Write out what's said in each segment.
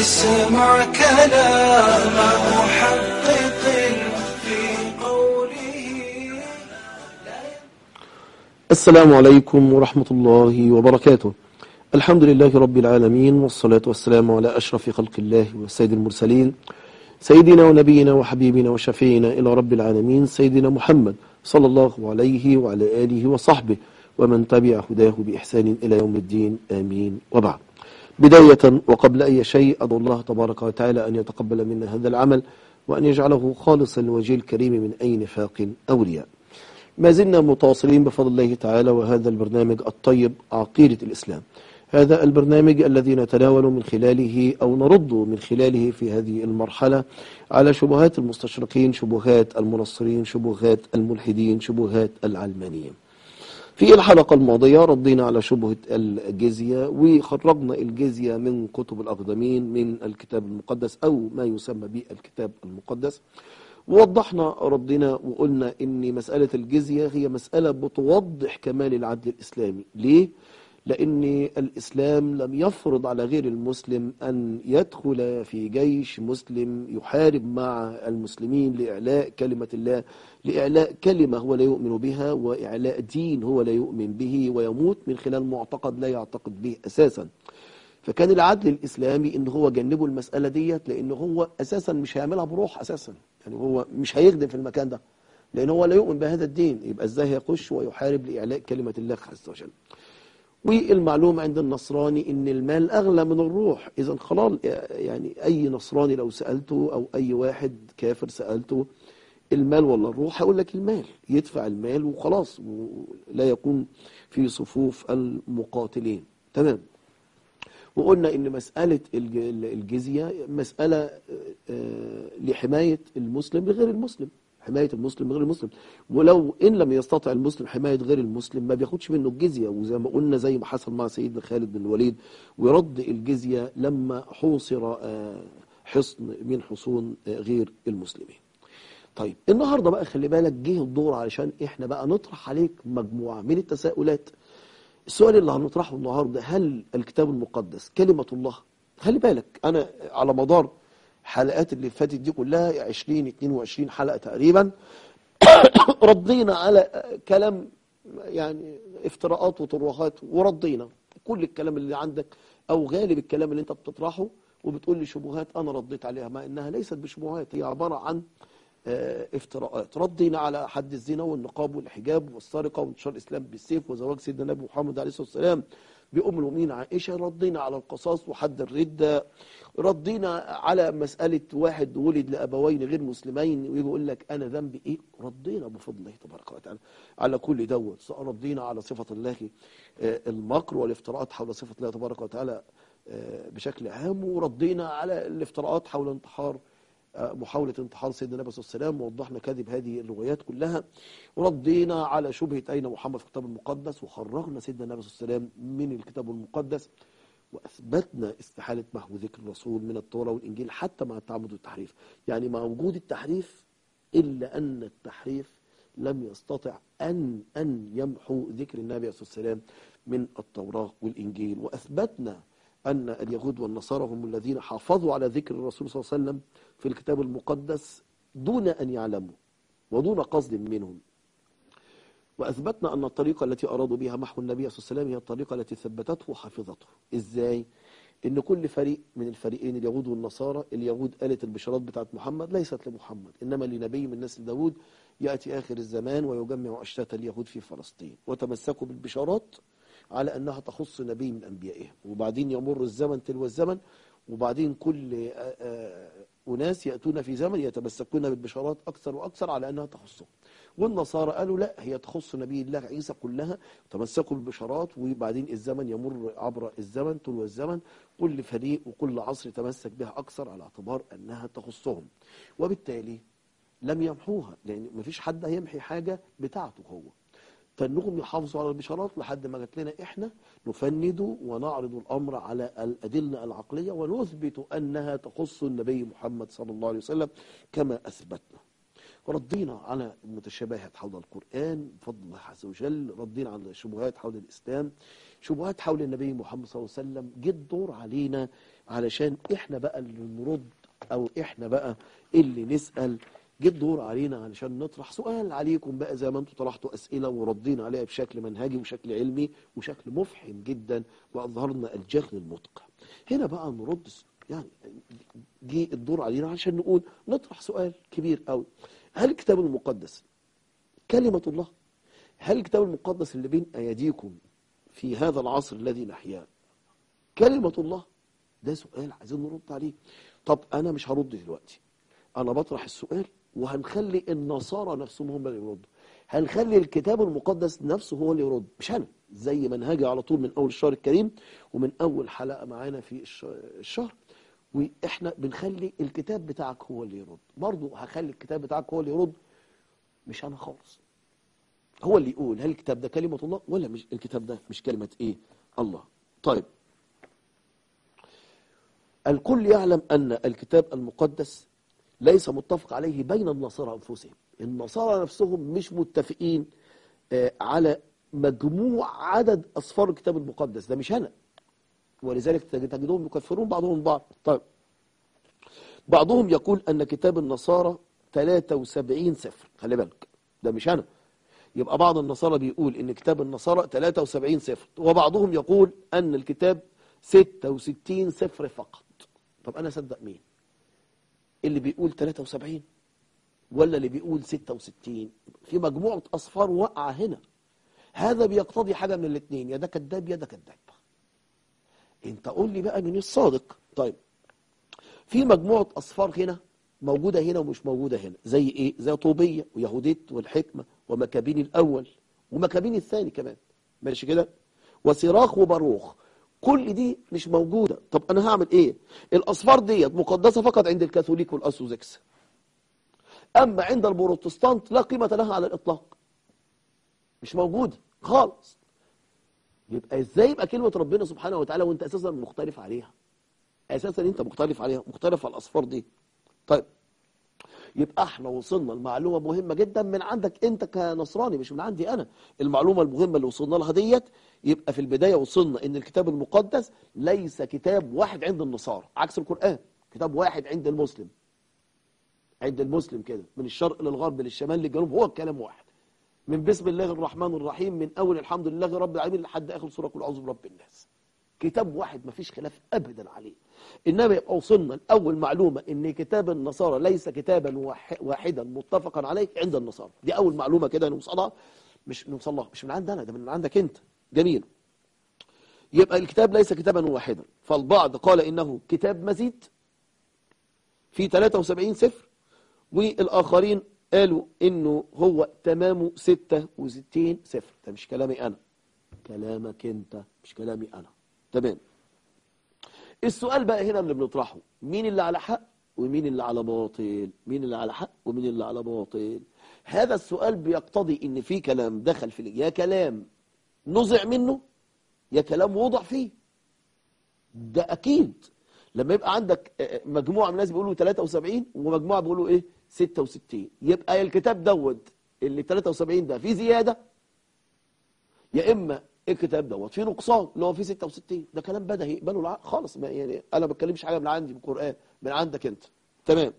اسمع كلام محقق في قوله السلام عليكم ورحمة الله وبركاته الحمد لله رب العالمين والصلاة والسلام على أشرف خلق الله وسيد المرسلين سيدنا ونبينا وحبيبنا وشفينا إلى رب العالمين سيدنا محمد صلى الله عليه وعلى آله وصحبه ومن تبع هداه بإحسان إلى يوم الدين آمين وبعد بداية وقبل أي شيء أدعو الله تبارك وتعالى أن يتقبل منا هذا العمل وأن يجعله خالصا لوجه الكريم من أي نفاق أو رياء ما زلنا متواصلين بفضل الله تعالى وهذا البرنامج الطيب عقيدة الإسلام هذا البرنامج الذي نتناول من خلاله أو نرد من خلاله في هذه المرحلة على شبهات المستشرقين شبهات المنصرين شبهات الملحدين شبهات العلمانيين في الحلقة الماضية ردينا على شبهة الجزية وخرجنا الجزية من كتب الأقدمين من الكتاب المقدس أو ما يسمى بالكتاب المقدس ووضحنا ردنا وقلنا ان مسألة الجزية هي مسألة بتوضح كمال العدل الإسلامي ليه؟ لأن الإسلام لم يفرض على غير المسلم أن يدخل في جيش مسلم يحارب مع المسلمين لإعلاء كلمة الله لإعلاء كلمة هو لا يؤمن بها وإعلاء دين هو لا يؤمن به ويموت من خلال معتقد لا يعتقد به أساسا فكان العدل الإسلامي إن هو جنبه المسألة ديت لأن هو أساسا مش هيعملها بروح أساسا يعني هو مش هيخدم في المكان ده لأن هو لا يؤمن بهذا الدين يبقى إزاي هيخش ويحارب لإعلاء كلمة الله عز وجل والمعلومة عند النصراني ان المال اغلى من الروح اذا خلاص يعني اي نصراني لو سألته او اي واحد كافر سألته المال ولا الروح هيقول لك المال يدفع المال وخلاص ولا يكون في صفوف المقاتلين تمام وقلنا ان مسألة الجزية مسألة لحماية المسلم بغير المسلم حماية المسلم بغير المسلم ولو إن لم يستطع المسلم حماية غير المسلم ما بياخدش منه الجزية وزي ما قلنا زي ما حصل مع سيدنا خالد بن الوليد ويرد الجزية لما حوصر حصن من حصون غير المسلمين طيب النهاردة بقى خلي بالك جه الدور علشان احنا بقى نطرح عليك مجموعة من التساؤلات السؤال اللي هنطرحه النهاردة هل الكتاب المقدس كلمة الله خلي بالك أنا على مدار حلقات اللي فاتت دي كلها 20 22 حلقة تقريبا ردينا على كلام يعني افتراءات وترهات وردينا كل الكلام اللي عندك او غالب الكلام اللي انت بتطرحه وبتقول لي شبهات انا رديت عليها مع انها ليست بشبهات هي عبارة عن افتراءات ردينا على حد الزنا والنقاب والحجاب والسرقة وانتشار الاسلام بالسيف وزواج سيدنا النبي محمد عليه الصلاة والسلام بأم المؤمنين عائشة ردينا على القصاص وحد الردة ردينا على مسألة واحد ولد لأبوين غير مسلمين ويجي يقول لك أنا ذنبي إيه ردينا بفضل الله تبارك وتعالى على كل دوت ردينا على صفة الله المكر والافتراءات حول صفة الله تبارك وتعالى بشكل عام وردينا على الافتراءات حول انتحار محاولة انتحار سيدنا النبي صلى الله عليه وسلم ووضحنا كذب هذه الروايات كلها وردينا على شبهة أين محمد في الكتاب المقدس وخرجنا سيدنا النبي صلى الله عليه وسلم من الكتاب المقدس وأثبتنا استحالة محو ذكر الرسول من التوراة والإنجيل حتى مع التعمد والتحريف يعني مع وجود التحريف إلا أن التحريف لم يستطع أن أن يمحو ذكر النبي صلى الله عليه وسلم من التوراة والإنجيل وأثبتنا أن اليهود والنصارى هم الذين حافظوا على ذكر الرسول صلى الله عليه وسلم في الكتاب المقدس دون أن يعلموا ودون قصد منهم وأثبتنا أن الطريقة التي أرادوا بها محو النبي صلى الله عليه وسلم هي الطريقة التي ثبتته وحفظته إزاي؟ إن كل فريق من الفريقين اليهود والنصارى اليهود قالت البشارات بتاعت محمد ليست لمحمد إنما لنبي من نسل داود يأتي آخر الزمان ويجمع أشتات اليهود في فلسطين وتمسكوا بالبشارات على أنها تخص نبي من أنبيائهم وبعدين يمر الزمن تلو الزمن وبعدين كل أناس يأتون في زمن يتمسكون بالبشارات أكثر وأكثر على أنها تخصهم والنصارى قالوا لا هي تخص نبي الله عيسى كلها تمسكوا بالبشارات وبعدين الزمن يمر عبر الزمن تلو الزمن كل فريق وكل عصر يتمسك بها أكثر على اعتبار أنها تخصهم وبالتالي لم يمحوها لأن مفيش حد هيمحي حاجة بتاعته هو فانهم يحافظوا على البشارات لحد ما جات لنا احنا نفند ونعرض الامر على الادله العقليه ونثبت انها تخص النبي محمد صلى الله عليه وسلم كما اثبتنا. ردينا على المتشابهات حول القران بفضل الله عز وجل، ردينا على الشبهات حول الاسلام، شبهات حول النبي محمد صلى الله عليه وسلم، جه الدور علينا علشان احنا بقى اللي نرد او احنا بقى اللي نسأل جه الدور علينا علشان نطرح سؤال عليكم بقى زي ما انتم طرحتوا اسئله وردينا عليها بشكل منهجي وشكل علمي وشكل مفحم جدا واظهرنا الجهل المدقع. هنا بقى نرد س- يعني جه الدور علينا علشان نقول نطرح سؤال كبير قوي. هل الكتاب المقدس كلمة الله؟ هل الكتاب المقدس اللي بين ايديكم في هذا العصر الذي نحياه كلمة الله؟ ده سؤال عايزين نرد عليه. طب انا مش هرد دلوقتي. انا بطرح السؤال وهنخلي النصارى نفسهم هم اللي يردوا هنخلي الكتاب المقدس نفسه هو اللي يرد مش انا زي منهجي على طول من اول الشهر الكريم ومن اول حلقه معانا في الش- الشهر واحنا بنخلي الكتاب بتاعك هو اللي يرد برضه هخلي الكتاب بتاعك هو اللي يرد مش انا خالص هو اللي يقول هل الكتاب ده كلمه الله ولا مش الكتاب ده مش كلمه ايه الله طيب الكل يعلم أن الكتاب المقدس ليس متفق عليه بين النصارى أنفسهم النصارى نفسهم مش متفقين آه، على مجموع عدد أصفار الكتاب المقدس ده مش أنا ولذلك تجد- تجدهم يكفرون بعضهم بعض طيب بعضهم يقول أن كتاب النصارى 73 سفر خلي بالك ده مش أنا يبقى بعض النصارى بيقول ان كتاب النصارى 73 سفر وبعضهم يقول ان الكتاب 66 سفر فقط طب انا اصدق مين اللي بيقول 73 ولا اللي بيقول 66 في مجموعة اصفار واقعة هنا هذا بيقتضي حاجة من الاثنين يا ده كذاب يا ده كذاب انت قول لي بقى مين الصادق طيب في مجموعة أصفار هنا موجودة هنا ومش موجودة هنا زي إيه؟ زي طوبية ويهوديت والحكمة ومكابين الأول ومكابين الثاني كمان ماشي كده وصراخ وباروخ كل دي مش موجودة طب أنا هعمل إيه الأصفار ديت مقدسة فقط عند الكاثوليك والأرثوذكس أما عند البروتستانت لا قيمة لها على الإطلاق مش موجودة خالص يبقى ازاي يبقى كلمة ربنا سبحانه وتعالى وانت اساسا مختلف عليها اساسا انت مختلف عليها مختلف على الاصفار دي طيب يبقى احنا وصلنا لمعلومه مهمه جدا من عندك انت كنصراني مش من عندي انا المعلومه المهمه اللي وصلنا لها ديت يبقى في البدايه وصلنا ان الكتاب المقدس ليس كتاب واحد عند النصارى عكس القران كتاب واحد عند المسلم عند المسلم كده من الشرق للغرب للشمال للجنوب هو الكلام واحد من بسم الله الرحمن الرحيم من اول الحمد لله رب العالمين لحد اخر سوره كل اعوذ برب الناس كتاب واحد مفيش خلاف ابدا عليه انما يبقى وصلنا لاول معلومه ان كتاب النصارى ليس كتابا واح- واحدا متفقا عليه عند النصارى دي اول معلومه كده نوصلها مش نوصلها مش من عندنا ده من عندك انت جميل يبقى الكتاب ليس كتابا واحدا فالبعض قال انه كتاب مزيد في 73 سفر والآخرين قالوا إنه هو تمامه 66 سفر ده مش كلامي أنا كلامك أنت مش كلامي أنا تمام السؤال بقى هنا اللي بنطرحه مين اللي على حق ومين اللي على باطل مين اللي على حق ومين اللي على باطل هذا السؤال بيقتضي ان في كلام دخل في يا كلام نزع منه يا كلام وضع فيه ده اكيد لما يبقى عندك آه، مجموعه من الناس بيقولوا 73 ومجموعه بيقولوا ايه 66 يبقى الكتاب دوت اللي 73 ده فيه زياده يا اما الكتاب دوت فيه نقصان اللي هو فيه 66 ده كلام بدهي يقبله العقل خالص ما يعني انا ما بتكلمش حاجه من عندي من القران من عندك انت تمام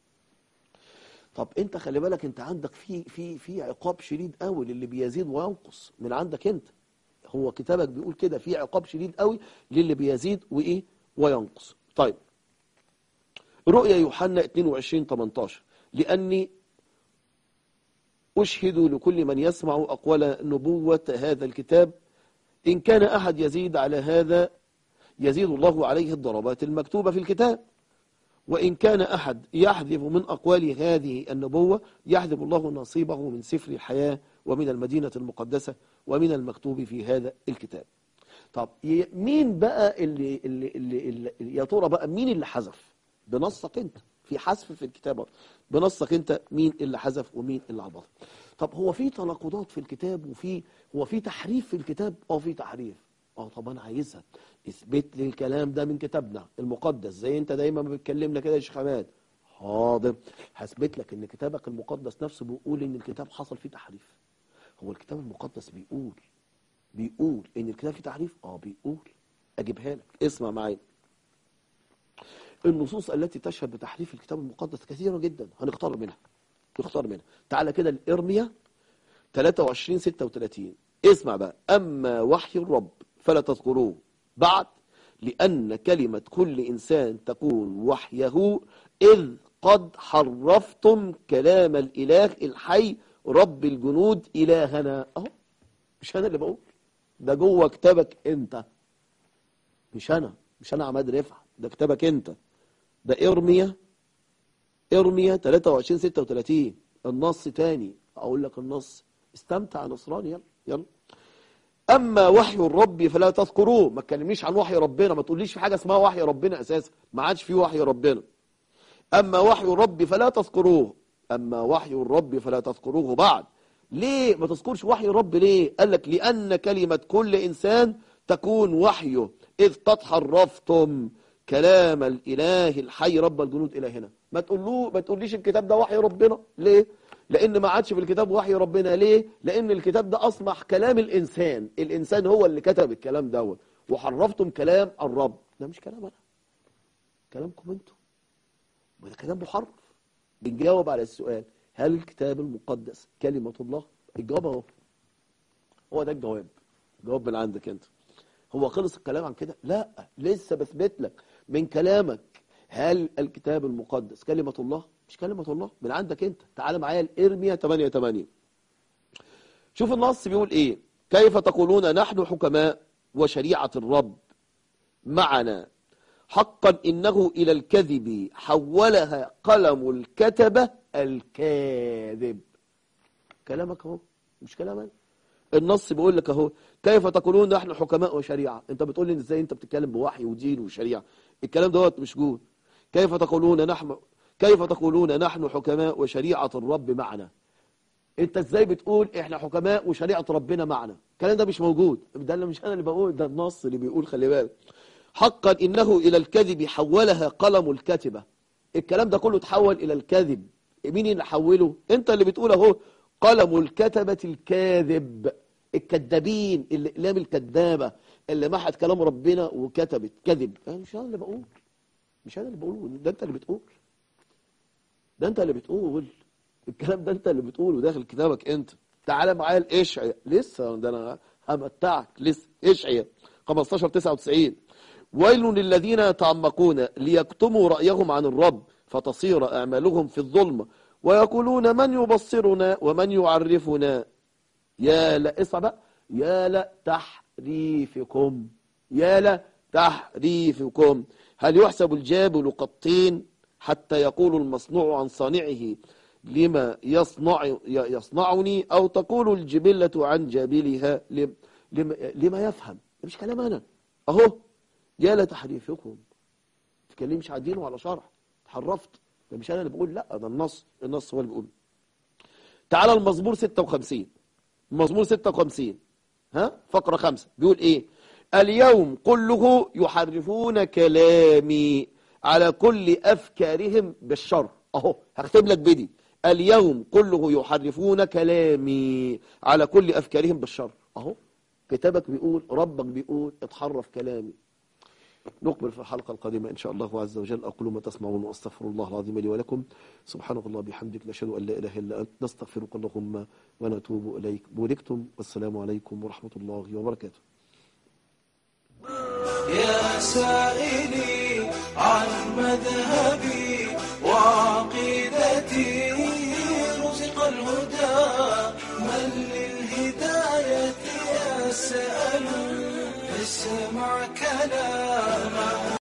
طب انت خلي بالك انت عندك في في في عقاب شديد قوي للي بيزيد وينقص من عندك انت هو كتابك بيقول كده في عقاب شديد قوي للي بيزيد وايه وينقص طيب رؤيا يوحنا 22 18 لاني اشهد لكل من يسمع اقوال نبوه هذا الكتاب ان كان احد يزيد على هذا يزيد الله عليه الضربات المكتوبه في الكتاب وإن كان أحد يحذف من أقوال هذه النبوة يحذف الله نصيبه من سفر الحياة ومن المدينة المقدسة ومن المكتوب في هذا الكتاب طب ي- مين بقى اللي, اللي, اللي, اللي يا ترى بقى مين اللي حذف بنصك انت في حذف في الكتابة بنصك انت مين اللي حذف ومين اللي عبط طب هو في تناقضات في الكتاب وفي هو في تحريف في الكتاب اه في تحريف اه طب انا عايزها اثبت لي الكلام ده من كتابنا المقدس زي انت دايما ما بتكلمنا كده يا شيخ حماد حاضر هثبت لك ان كتابك المقدس نفسه بيقول ان الكتاب حصل فيه تحريف هو الكتاب المقدس بيقول بيقول ان الكتاب فيه تحريف اه بيقول اجيبها لك اسمع معايا النصوص التي تشهد بتحريف الكتاب المقدس كثيرة جدا هنختار منها نختار منها تعالى كده الإرميا 23 36 اسمع بقى أما وحي الرب فلا تذكروه بعد لأن كلمة كل إنسان تكون وحيه إذ قد حرفتم كلام الإله الحي رب الجنود إلهنا أهو مش أنا اللي بقول ده جوه كتابك أنت مش أنا مش أنا عماد رفعت ده كتابك أنت ده إرميا إرميا 23 36 النص تاني أقول لك النص استمتع يا نصراني يلا يلا أما وحي الرب فلا تذكروه ما تكلمنيش عن وحي ربنا ما تقوليش في حاجة اسمها وحي ربنا أساسا ما عادش في وحي ربنا أما وحي الرب فلا تذكروه أما وحي الرب فلا تذكروه بعد ليه ما تذكرش وحي الرب ليه قال لك لأن كلمة كل إنسان تكون وحيه إذ تتحرفتم كلام الإله الحي رب الجنود إلهنا ما تقولوه ما تقوليش الكتاب ده وحي ربنا ليه لأن ما عادش في الكتاب وحي ربنا ليه لأن الكتاب ده أصبح كلام الإنسان الإنسان هو اللي كتب الكلام دوت وحرفتم كلام الرب ده مش كلام أنا كلامكم انتوا ما ده كلام محرف بنجاوب على السؤال هل الكتاب المقدس كلمة الله الجواب اهو هو ده الجواب جواب من عندك انت هو خلص الكلام عن كده لا لسه بثبت لك من كلامك هل الكتاب المقدس كلمة الله مش كلمة الله من عندك انت تعال معايا الارميا 8 8 شوف النص بيقول ايه كيف تقولون نحن حكماء وشريعة الرب معنا حقا إنه إلى الكذب حولها قلم الكتبة الكاذب كلامك اهو مش كلام انا النص بيقول لك اهو كيف تقولون نحن حكماء وشريعة انت بتقول لي ازاي انت بتتكلم بوحي ودين وشريعة الكلام دوت مش جود كيف تقولون نحن كيف تقولون نحن حكماء وشريعة الرب معنا انت ازاي بتقول احنا حكماء وشريعة ربنا معنا الكلام ده مش موجود ده اللي مش انا اللي بقول ده النص اللي بيقول خلي بالك حقا انه الى الكذب حولها قلم الكاتبة الكلام ده كله تحول الى الكذب مين اللي حوله انت اللي بتقول اهو قلم الكتبة الكاذب الكذابين الاقلام الكذابة اللي محت كلام ربنا وكتبت كذب أنا مش انا اللي بقول مش انا اللي بقوله ده انت اللي بتقول ده انت اللي بتقول الكلام ده انت اللي بتقوله داخل كتابك انت تعالى معايا الاشعيا لسه ده انا همتعك لسه اشعيا 15 99 ويل للذين يتعمقون ليكتموا رأيهم عن الرب فتصير أعمالهم في الظلمة ويقولون من يبصرنا ومن يعرفنا يا لا اسمع بقى يا لا تحريفكم يا لا تحريفكم هل يحسب الجابل قطين حتى يقول المصنوع عن صانعه لما يصنع يصنعني أو تقول الجبلة عن جابلها لم لما, لما يفهم مش كلام أنا أهو يا لا تحريفكم تكلمش على دين ولا شرح تحرفت ده مش أنا اللي بقول لا ده النص النص هو اللي بيقول تعالى المزمور 56 المزمور 56 ها فقرة خمسة بيقول ايه اليوم كله يحرفون كلامي على كل أفكارهم بالشر اهو هكتب لك بدي اليوم كله يحرفون كلامي على كل أفكارهم بالشر اهو كتابك بيقول ربك بيقول اتحرف كلامي نقبل في الحلقة القادمة إن شاء الله عز وجل أقول ما تسمعون وأستغفر الله العظيم لي ولكم سبحانك الله بحمدك نشهد أن لا إله إلا أنت نستغفرك اللهم ونتوب إليك بوركتم والسلام عليكم ورحمة الله وبركاته يا سائلي عن مذهبي وعقيدتي رزق الهدى من للهداية يسأل اسمع كلام